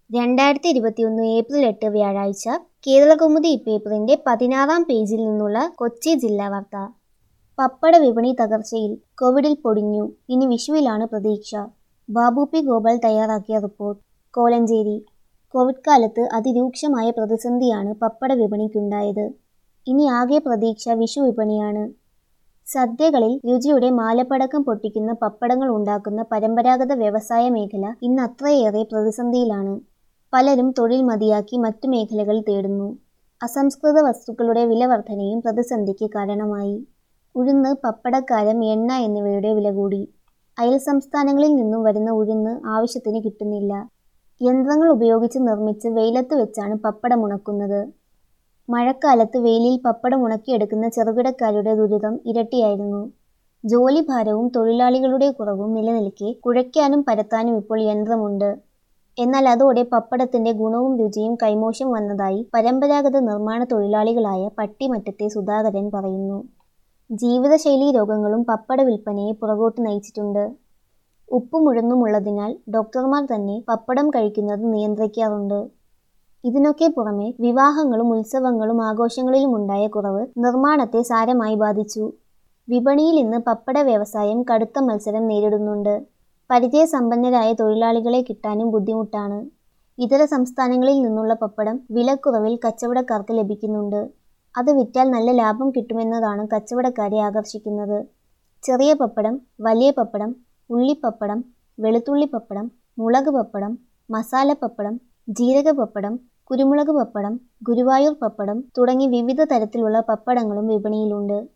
രണ്ടായിരത്തി ഇരുപത്തിയൊന്ന് ഏപ്രിൽ എട്ട് വ്യാഴാഴ്ച കേരളകൗമുദി പേപ്പറിന്റെ പതിനാറാം പേജിൽ നിന്നുള്ള കൊച്ചി ജില്ലാ വാർത്ത പപ്പട വിപണി തകർച്ചയിൽ കോവിഡിൽ പൊടിഞ്ഞു ഇനി വിഷുവിലാണ് പ്രതീക്ഷ ബാബു പി ഗോപാൽ തയ്യാറാക്കിയ റിപ്പോർട്ട് കോലഞ്ചേരി കോവിഡ് കാലത്ത് അതിരൂക്ഷമായ പ്രതിസന്ധിയാണ് പപ്പട വിപണിക്കുണ്ടായത് ഇനി ആകെ പ്രതീക്ഷ വിഷു വിപണിയാണ് സദ്യകളിൽ രുചിയുടെ മാലപ്പടക്കം പൊട്ടിക്കുന്ന പപ്പടങ്ങൾ ഉണ്ടാക്കുന്ന പരമ്പരാഗത വ്യവസായ മേഖല ഇന്ന് അത്രയേറെ പ്രതിസന്ധിയിലാണ് പലരും തൊഴിൽ മതിയാക്കി മറ്റു മേഖലകൾ തേടുന്നു അസംസ്കൃത വസ്തുക്കളുടെ വിലവർധനയും പ്രതിസന്ധിക്ക് കാരണമായി ഉഴുന്ന് പപ്പടക്കാരം എണ്ണ എന്നിവയുടെ വില കൂടി അയൽ സംസ്ഥാനങ്ങളിൽ നിന്നും വരുന്ന ഉഴുന്ന് ആവശ്യത്തിന് കിട്ടുന്നില്ല യന്ത്രങ്ങൾ ഉപയോഗിച്ച് നിർമ്മിച്ച് വെയിലത്ത് വെച്ചാണ് പപ്പടം ഉണക്കുന്നത് മഴക്കാലത്ത് വെയിലിൽ പപ്പടം ഉണക്കിയെടുക്കുന്ന ചെറുകിടക്കാരുടെ ദുരിതം ഇരട്ടിയായിരുന്നു ജോലിഭാരവും തൊഴിലാളികളുടെ കുറവും നിലനിൽക്കെ കുഴയ്ക്കാനും പരത്താനും ഇപ്പോൾ യന്ത്രമുണ്ട് എന്നാൽ അതോടെ പപ്പടത്തിന്റെ ഗുണവും രുചിയും കൈമോശം വന്നതായി പരമ്പരാഗത നിർമ്മാണ തൊഴിലാളികളായ പട്ടിമറ്റത്തെ സുധാകരൻ പറയുന്നു ജീവിതശൈലീ രോഗങ്ങളും പപ്പട വിൽപ്പനയെ പുറകോട്ട് നയിച്ചിട്ടുണ്ട് ഉപ്പുമുഴുന്നുമുള്ളതിനാൽ ഡോക്ടർമാർ തന്നെ പപ്പടം കഴിക്കുന്നത് നിയന്ത്രിക്കാറുണ്ട് ഇതിനൊക്കെ പുറമെ വിവാഹങ്ങളും ഉത്സവങ്ങളും ആഘോഷങ്ങളിലും ഉണ്ടായ കുറവ് നിർമ്മാണത്തെ സാരമായി ബാധിച്ചു വിപണിയിൽ ഇന്ന് പപ്പട വ്യവസായം കടുത്ത മത്സരം നേരിടുന്നുണ്ട് പരിചയസമ്പന്നരായ തൊഴിലാളികളെ കിട്ടാനും ബുദ്ധിമുട്ടാണ് ഇതര സംസ്ഥാനങ്ങളിൽ നിന്നുള്ള പപ്പടം വിലക്കുറവിൽ കച്ചവടക്കാർക്ക് ലഭിക്കുന്നുണ്ട് അത് വിറ്റാൽ നല്ല ലാഭം കിട്ടുമെന്നതാണ് കച്ചവടക്കാരെ ആകർഷിക്കുന്നത് ചെറിയ പപ്പടം വലിയ പപ്പടം ഉള്ളിപ്പപ്പടം വെളുത്തുള്ളി പപ്പടം മുളക് പപ്പടം മസാല പപ്പടം ജീരക പപ്പടം കുരുമുളക് പപ്പടം ഗുരുവായൂർ പപ്പടം തുടങ്ങി വിവിധ തരത്തിലുള്ള പപ്പടങ്ങളും വിപണിയിലുണ്ട്